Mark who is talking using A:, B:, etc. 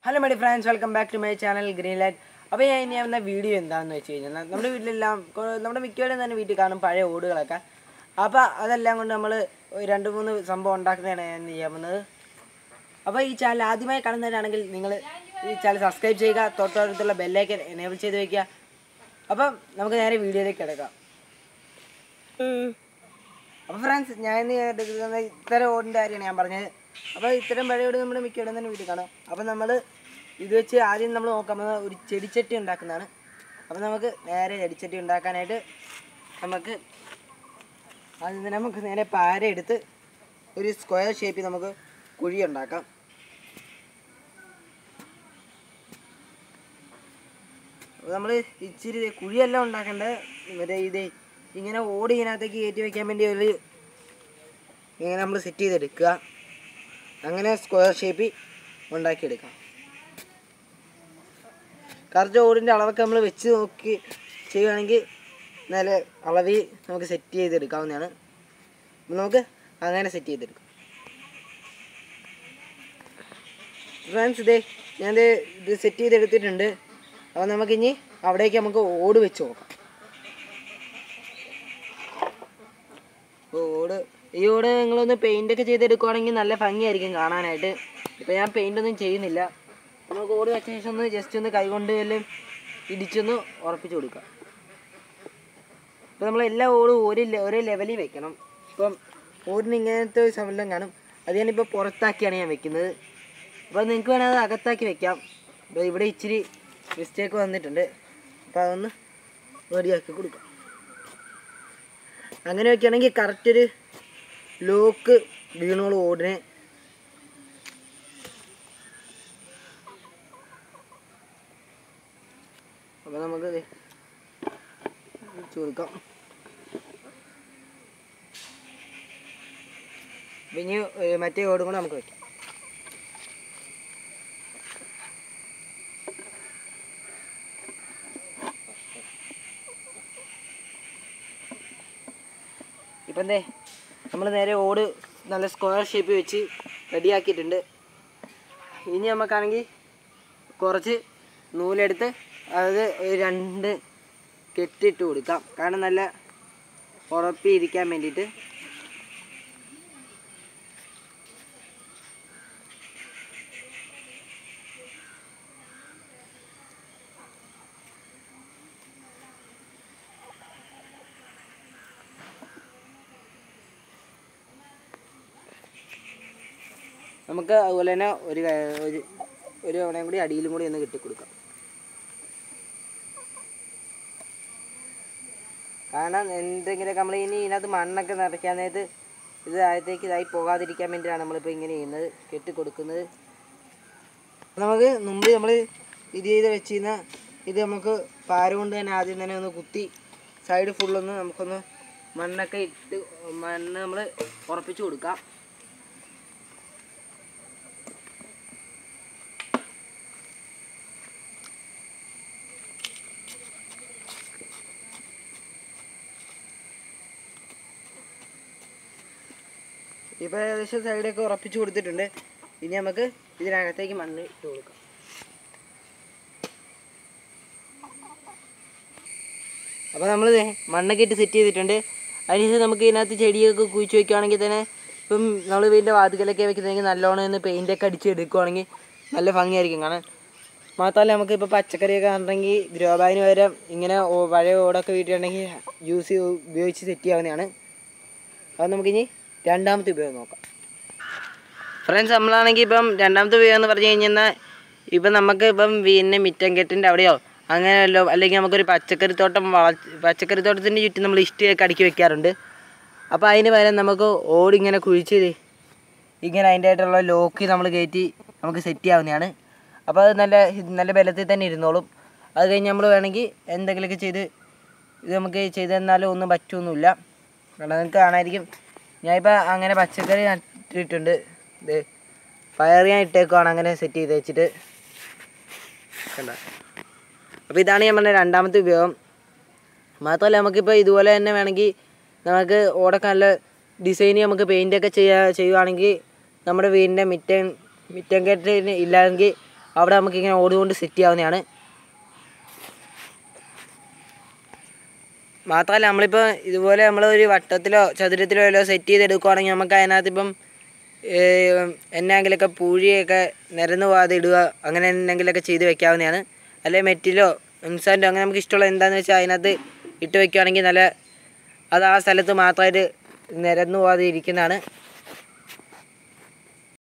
A: hello my friends welcome back to my channel green light അപ്പോൾ ഞാൻ ഇനി വന്ന വീഡിയോ എന്താണെന്ന് വെച്ച് കഴിഞ്ഞാൽ നമ്മുടെ വീട്ടിലെല്ലാം കൊ- നമ്മുടെ മിക്കവരും തന്നെ വീട്ടിൽ കാണും പഴയ ഓടുകളൊക്കെ അപ്പോൾ അതെല്ലാം കൊണ്ട് നമ്മൾ രണ്ട് മൂന്ന് സംഭവം ഉണ്ടാക്കുന്നതാണ് ഞാൻ ചെയ്യാൻ പോകുന്നത് അപ്പോൾ ഈ ചാനൽ ആദ്യമായി കാണുന്നവരാണെങ്കിൽ നിങ്ങൾ ഈ ചാനൽ സബ്സ്ക്രൈബ് ചെയ്യുക തൊട്ടടുത്തുള്ള ബെല്ലൈക്കൻ എനേബിൾ ചെയ്ത് വയ്ക്കുക അപ്പം നമുക്ക് നേരെ വീഡിയോയിലേക്ക് കിടക്കാം അപ്പോൾ ഫ്രണ്ട്സ് ഞാൻ ഇന്ന് എടുക്കുന്ന ഇത്തരം ഓടിൻ്റെ കാര്യമാണ് ഞാൻ പറഞ്ഞത് അപ്പോൾ ഇത്തരം പഴയ ഓട് നമ്മൾ മിക്കയിടം തന്നെ വീട്ടിൽ കാണാം അപ്പോൾ നമ്മൾ ഇത് വെച്ച് ആദ്യം നമ്മൾ നോക്കാൻ പോകുന്നത് ഒരു ചെടിച്ചട്ടി ഉണ്ടാക്കുന്നതാണ് അപ്പോൾ നമുക്ക് നേരെ ചെടിച്ചട്ടി ഉണ്ടാക്കാനായിട്ട് നമുക്ക് ആദ്യം തന്നെ നമുക്ക് നേരെ പാര എടുത്ത് ഒരു സ്ക്വയർ ഷേപ്പിൽ നമുക്ക് കുഴി ഉണ്ടാക്കാം അപ്പോൾ നമ്മൾ ഇച്ചിരി ദേ കുഴിയെല്ലാം ഉണ്ടാക്കേണ്ടത് മറ്റേ ഇതേ ഇങ്ങനെ ഓടി ഇതിനകത്തേക്ക് കയറ്റി വെക്കാൻ വേണ്ടി ഒരു ഇങ്ങനെ നമ്മൾ സെറ്റ് ചെയ്തെടുക്കുക അങ്ങനെ സ്ക്വയർ ഷേപ്പിൽ ഉണ്ടാക്കിയെടുക്കാം കറക്റ്റ് ഓടിൻ്റെ അളവൊക്കെ നമ്മൾ വെച്ച് നോക്കി ചെയ്യുകയാണെങ്കിൽ നല്ല അളവിൽ നമുക്ക് സെറ്റ് ചെയ്തെടുക്കാവുന്നതാണ് അപ്പോൾ നമുക്ക് അങ്ങനെ സെറ്റ് ചെയ്തെടുക്കാം ഫ്രണ്ട്സ് ഇതേ ഞാൻ ദേ ഇത് സെറ്റ് ചെയ്തെടുത്തിട്ടുണ്ട് അപ്പോൾ നമുക്കിനി അവിടേക്ക് നമുക്ക് ഓട് വെച്ച് നോക്കാം ഓട് ഈ ഓട് നിങ്ങളൊന്ന് പെയിൻ്റ് ഒക്കെ ചെയ്തെടുക്കുവാണെങ്കിൽ നല്ല ഭംഗിയായിരിക്കും കാണാനായിട്ട് ഇപ്പം ഞാൻ പെയിൻ്റ് ഒന്നും ചെയ്യുന്നില്ല നമുക്ക് ഓട് വെച്ച ശേഷം ഒന്ന് ജസ്റ്റ് ഒന്ന് കൈകൊണ്ട് എല്ലാം ഇടിച്ചൊന്ന് ഉറപ്പിച്ച് കൊടുക്കാം ഇപ്പം നമ്മൾ എല്ലാ ഓടും ഒരു ലെ- ഒരേ ലെവലിൽ വെക്കണം ഇപ്പം ഓടിന് ഇങ്ങനത്തെ ഒരു സംഭവം കാണും അത് ഞാനിപ്പോൾ പുറത്താക്കിയാണ് ഞാൻ വെക്കുന്നത് അപ്പോൾ നിങ്ങൾക്ക് വേണമെങ്കിൽ അത് അകത്താക്കി വെക്കാം അപ്പോൾ ഇവിടെ ഇച്ചിരി മിസ്റ്റേക്ക് വന്നിട്ടുണ്ട് അപ്പോൾ അതൊന്ന് റെഡിയാക്കി കൊടുക്കാം അങ്ങനെ വെക്കുകയാണെങ്കിൽ കറക്റ്റ് ഒരു ലോക്ക് വീണോളൂ ഓടിനെ അപ്പോൾ നമുക്ക് ദേ വെച്ച് കൊടുക്കാം അപ്പം ഇനി ഏ, മറ്റേ ഓടും കൂടെ നമുക്ക് വെക്കാം ഇപ്പം എന്തേ നമ്മൾ നേരെ ഓട് നല്ല സ്ക്വയർ ഷേപ്പ് വെച്ച് റെഡിയാക്കിയിട്ടുണ്ട് ഇനി നമുക്കാണെങ്കിൽ കുറച്ച് നൂലെടുത്ത് അത് ഒരു രണ്ട് കെട്ടിട്ട് കൊടുക്കാം കാരണം നല്ല ഉറപ്പി ഇരിക്കാൻ വേണ്ടിയിട്ട് നമുക്ക് അതുപോലെ തന്നെ ഒരു ക- ഒരു ഒരു തവണയും കൂടി അടിയിലും കൂടി ഒന്ന് കെട്ടിക്കൊടുക്കാം കാരണം എന്തെങ്കിലുമൊക്കെ നമ്മൾ ഇനി ഇതിനകത്ത് മണ്ണൊക്കെ നിറയ്ക്കാൻ നേരത്ത് ഇത് ആഴത്തേക്ക് ഇതായി പോകാതിരിക്കാൻ വേണ്ടിയിട്ടാണ് നമ്മളിപ്പോൾ ഇങ്ങനെ ചെയ്യുന്നത് കെട്ടിക്കൊടുക്കുന്നത് നമുക്ക് മുമ്പ് നമ്മൾ ഇത് ചെയ്ത് വെച്ചിരുന്ന ഇത് നമുക്ക് പാര കൊണ്ട് തന്നെ ആദ്യം തന്നെ ഒന്ന് കുത്തി സൈഡ് ഫുള്ളൊന്ന് നമുക്കൊന്ന് മണ്ണൊക്കെ ഇട്ട് മണ്ണ് നമ്മൾ ഉറപ്പിച്ച് കൊടുക്കാം ഇപ്പോൾ ഏകദേശം സൈഡൊക്കെ ഉറപ്പിച്ച് കൊടുത്തിട്ടുണ്ട് ഇനി നമുക്ക് ഇതിനകത്തേക്ക് മണ്ണ് ഇട്ട് കൊടുക്കാം അപ്പോൾ നമ്മൾ മണ്ണൊക്കെ ഇട്ട് സെറ്റ് ചെയ്തിട്ടുണ്ട് അതിനുശേഷം നമുക്ക് ഇതിനകത്ത് ചെടിയൊക്കെ കുഴിച്ച് വെക്കുകയാണെങ്കിൽ തന്നെ ഇപ്പം നമ്മൾ വീടിൻ്റെ വാതിക്കലൊക്കെ വെക്കുന്നെങ്കിൽ നല്ലോണം ഒന്ന് പെയിൻ്റൊക്കെ അടിച്ച് എടുക്കുവാണെങ്കിൽ നല്ല ഭംഗിയായിരിക്കും കാണാൻ മാത്രമല്ല നമുക്ക് ഇപ്പോൾ പച്ചക്കറിയൊക്കെ ആണെങ്കിൽ ഗ്രോ ബാഗിന് പകരം ഇങ്ങനെ ഓ- പഴയ ഓടൊക്കെ വീട്ടിലുണ്ടെങ്കിൽ യൂസ് ചെയ്ത് ഉപയോഗിച്ച് സെറ്റ് ചെയ്യാവുന്നതാണ് അത് നമുക്കിനി രണ്ടാമത്തെ ഉപയോഗം നോക്കാം ഫ്രണ്ട്സ് നമ്മളാണെങ്കിൽ ഇപ്പം രണ്ടാമത്തെ ഉപയോഗം എന്ന് പറഞ്ഞു കഴിഞ്ഞാൽ ഇപ്പം നമുക്ക് ഇപ്പം വീടിൻ്റെ മിറ്റം കെട്ടിൻ്റെ അവിടെയോ അങ്ങനെയല്ലോ അല്ലെങ്കിൽ നമുക്കൊരു പച്ചക്കറി തോട്ടം വള പച്ചക്കറി തോട്ടത്തിൻ്റെ ചുറ്റും നമ്മൾ ഇഷ്ടിയൊക്കെ അടുക്കി വെക്കാറുണ്ട് അപ്പോൾ അതിന് പകരം നമുക്ക് ഓടിങ്ങനെ കുഴിച്ച് ദേ ഇങ്ങനെ അതിൻ്റെ ആയിട്ടുള്ള ലോക്ക് നമ്മൾ കയറ്റി നമുക്ക് സെറ്റ് ചെയ്യാവുന്നതാണ് അപ്പോൾ അത് നല്ല നല്ല ബലത്തിൽ തന്നെ ഇരുന്നോളും അത് കഴിഞ്ഞ് നമ്മൾ വേണമെങ്കിൽ എന്തെങ്കിലുമൊക്കെ ചെയ്ത് ഇത് നമുക്ക് ചെയ്ത് തന്നാലും ഒന്നും പറ്റുമൊന്നുമില്ല കാരണം നിങ്ങൾക്ക് കാണാതിരിക്കും ഞാനിപ്പോൾ അങ്ങനെ പച്ചക്കറി നട്ടിട്ടുണ്ട് ഇത് പയർ ഞാൻ ഇട്ടേക്കുവാണ് അങ്ങനെ സെറ്റ് ചെയ്ത് വെച്ചിട്ട് കണ്ട അപ്പോൾ ഇതാണ് ഞാൻ പറഞ്ഞ രണ്ടാമത്തെ ഉപയോഗം മാത്രമല്ല നമുക്കിപ്പോൾ ഇതുപോലെ തന്നെ വേണമെങ്കിൽ നമുക്ക് ഓടൊക്കെ നല്ല ഡിസൈൻ നമുക്ക് പെയിൻ്റൊക്കെ ചെയ്യാ ചെയ്യുവാണെങ്കിൽ നമ്മുടെ വീടിൻ്റെ മിറ്റം മിറ്റം കെട്ടിന് ഇല്ലെങ്കിൽ അവിടെ നമുക്കിങ്ങനെ ഓട് കൊണ്ട് സെറ്റ് ചെയ്യാവുന്നതാണ് മാത്രമല്ല നമ്മളിപ്പോൾ ഇതുപോലെ നമ്മൾ ഒരു വട്ടത്തിലോ ചതുരത്തിലോ വല്ലോ സെറ്റ് ചെയ്തെടുക്കുവാണെങ്കിൽ നമുക്ക് അതിനകത്ത് ഇപ്പം എന്നെങ്കിലൊക്കെ പൂഴിയൊക്കെ നിരന്ന് പോകാതെ ഇടുക അങ്ങനെ എന്തെങ്കിലുമൊക്കെ ചെയ്ത് വെക്കാവുന്നതാണ് അല്ലെങ്കിൽ മെറ്റിലോ ഇൻസാൻറ്റോ അങ്ങനെ നമുക്ക് ഇഷ്ടമുള്ള എന്താണെന്ന് വെച്ചാൽ അതിനകത്ത് ഇട്ട് വെക്കുകയാണെങ്കിൽ നല്ല അത് ആ സ്ഥലത്ത് മാത്രമായിട്ട് നിരന്ന് പോകാതെ ഇരിക്കുന്നതാണ്